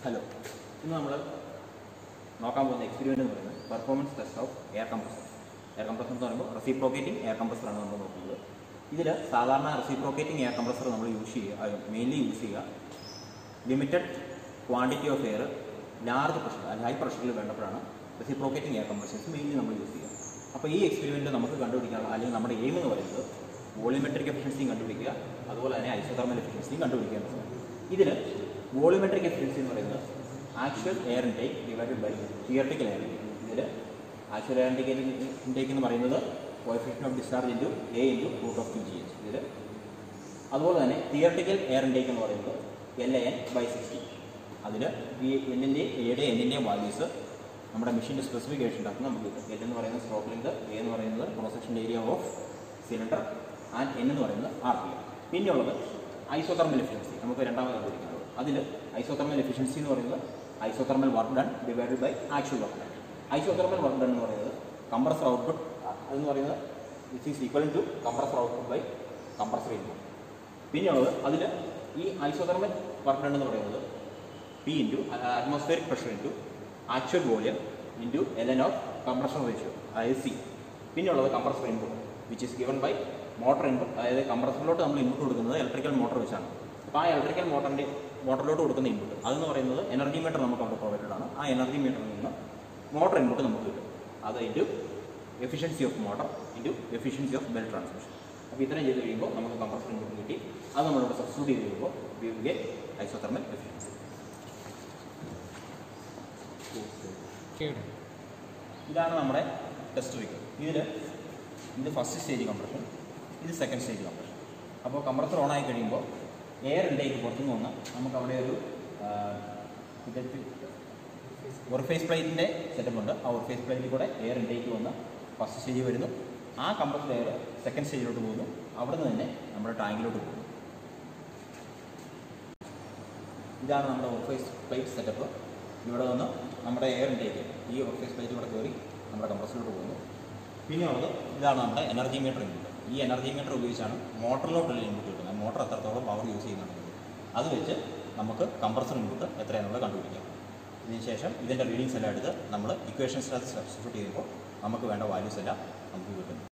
hello ഇന്ന് നമ്മൾ നോക്കാൻ പോകുന്ന എക്സ്പെരിമെൻ്റ് എന്ന് പറയുന്നത് performance test of air compressor air compressor എന്ന് പറയുമ്പോൾ റെസിപ്രോക്കേറ്റിംഗ് എയർ കംപ്രസറാണ് നമ്മൾ നോക്കുന്നത് ഇതിൽ സാധാരണ റെസിപ്രോക്കേറ്റിംഗ് എയർ കംപ്രസർ നമ്മൾ യൂസ് ചെയ്യുക മെയിൻലി യൂസ് ചെയ്യുക limited quantity of air large pressure high പ്രഷറിൽ വേണ്ടപ്പോഴാണ് റെസിപ്രോക്കേറ്റിംഗ് എയർ കംപ്രസേഴ്സ് മെയിൻലി നമ്മൾ യൂസ് ചെയ്യുക അപ്പോൾ ഈ എക്സ്പെരിമെൻ്റ് നമുക്ക് കണ്ടുപിടിക്കാനുള്ള അല്ലെങ്കിൽ നമ്മുടെ എയിം എന്ന് പറയുന്നത് വോളിമെട്രിക് എഫിഷ്യൻസിയും കണ്ടുപിടിക്കുക അതുപോലെ തന്നെ ഐസോതെർമൽ എഫിഷ്യൻസിയും കണ്ടുപിടിക്കുക എന്നുള്ളതാണ് ഇതിൽ വോളിമെട്രിക് എഫിഷ്യൻസി എന്ന് പറയുന്നത് actual air intake divided by theoretical air intake ഇതിൽ ആക്ച്വൽ എയർ ഇൻടേക്ക് ഇൻടേക്ക് എന്ന് പറയുന്നത് coefficient of discharge into a into root of two g h ഇതിൽ അതുപോലെ തന്നെ തിയറട്ടിക്കൽ എയർ ഇൻടേക്ക് എന്ന് പറയുന്നത് L A N by sixty അതിൽ ഈ എന്നിൻ്റെയും എയുടെ എന്നിൻ്റെയും വാല്യൂസ് നമ്മുടെ മെഷീൻ്റെ സ്പെസിഫിക്കേഷൻ ഉണ്ടാക്കുന്ന നമുക്ക് കിട്ടും എൽ എന്ന് പറയുന്നത് സ്ട്രോക്ക് ലെങ്ത് എ എന്ന് പറയുന്നത് cross section area of cylinder and N എന്ന് പറയുന്നത് ആർ പി എം പിന്നെയുള്ളത് ഐസോതെർമൽ എഫിഷ്യൻസി നമുക്ക് രണ്ടാമത് കണ്ടുപിടിക്കുന്നത് അതിൽ ഐസോതെർമൽ എഫിഷ്യൻസി എന്ന് പറയുന്നത് isothermal work done divided by actual work done isothermal work done എന്ന് പറയുന്നത് കംപ്രസർ ഔട്ട്പുട്ട് അതെന്ന് പറയുന്നത് which is equal to compressor output by compressor input പിന്നെയുള്ളത് അതിൽ ഈ ഐസോതെർമൽ വർക്ക് ഡൺ എന്ന് പറയുന്നത് P into atmospheric pressure into actual volume into L N of compression ratio അതായത് സി പിന്നെയുള്ളത് compressor input which is given by motor input അതായത് കംപ്രസറിലോട്ട് നമ്മൾ ഇൻപുട്ട് കൊടുക്കുന്നത് ഇലക്ട്രിക്കൽ മോട്ടർ വെച്ചാണ് അപ്പോൾ ആ ഇലക്ട്രിക്കൽ മോട്ടറിൻ്റെ മോട്ടറിലോട്ട് കൊടുക്കുന്ന ഇൻപുട്ട് അതെന്ന് പറയുന്നത് എനർജി മീറ്റർ നമുക്ക് അവിടെ പ്രൊവൈഡഡ് ആണ് ആ എനർജി മീറ്ററിൽ നിന്ന് മോട്ടർ ഇൻപുട്ട് നമുക്ക് കിട്ടും അത് into efficiency of motor into efficiency of belt transmission അപ്പോൾ ഇത്രയും ചെയ്ത് കഴിയുമ്പോൾ നമുക്ക് കംപ്രസർ ഇൻപുട്ട് കിട്ടി അത് നമ്മളിവിടെ സബ്സ്റ്റിറ്റ്യൂട്ട് ചെയ്ത് കഴിയുമ്പോൾ we will get isothermal efficiency ഇതാണ് നമ്മുടെ ടെസ്റ്റ് റിക്കർ ഇതിൽ ഇത് ഫസ്റ്റ് സ്റ്റേജ് കംപ്രഷൻ ഇത് സെക്കൻഡ് സ്റ്റേജ് കംപ്രഷൻ അപ്പോൾ കംപ്രസർ ഓൺ ആയി കഴിയുമ്പോൾ എയർ ഇൻടേക്ക് പുറത്തുനിന്ന് വന്ന് നമുക്ക് അവിടെ ഒരു ഒർഫേസ് പ്ലേറ്റിൻ്റെ സെറ്റപ്പ് ഉണ്ട് ആ ഒർഫേസ് പ്ലേറ്റിൽ കൂടെ എയർ ഇൻടേക്ക് വന്ന് ഫസ്റ്റ് സ്റ്റേജ് വരുന്നു ആ കംപ്രസർ എയർ സെക്കൻഡ് സ്റ്റേജിലോട്ട് പോകുന്നു അവിടെ നിന്ന് തന്നെ നമ്മുടെ ടാങ്കിലോട്ട് പോകുന്നു ഇതാണ് നമ്മുടെ ഓഫീസ് പ്ലേറ്റ് സെറ്റപ്പ് ഇവിടെ വന്ന് നമ്മുടെ എയർ ഇൻടേക്ക് ഈ ഓഫീസ് പ്ലേറ്റ് ഇവിടെ കയറി നമ്മുടെ കംപ്രസറിലോട്ട് പോകുന്നു പിന്നെ ഉള്ളത് ഇതാണ് നമ്മുടെ എനർജി മീറ്റർ ഇൻപുട്ട് ഈ എനർജി മീറ്റർ ഉപയോഗിച്ചാണ് മോട്ടറിലോട്ടുള്ള ഇൻപുട്ട് കിട്ടുന്നത് മോട്ടർ എത്രത്തോളം പവർ യൂസ് ചെയ്യുന്നുണ്ടെങ്കിൽ അത് വെച്ച് നമുക്ക് കംപ്രസർ ഇൻപുട്ട് എത്രയാണെന്നുള്ളത് കണ്ടുപിടിക്കാം ഇതിന് ശേഷം ഇതിൻ്റെ റീഡിങ്സ് എല്ലാം എടുത്ത് നമ്മൾ ഇക്വേഷൻസിനകത്ത് സബ്സ്റ്റിറ്റ്യൂട്ട് ചെയ്യുമ്പോൾ നമുക്ക് വേണ്ട വാല്യൂസ് എല്ലാം നമുക്ക് കിട്ടുന്നു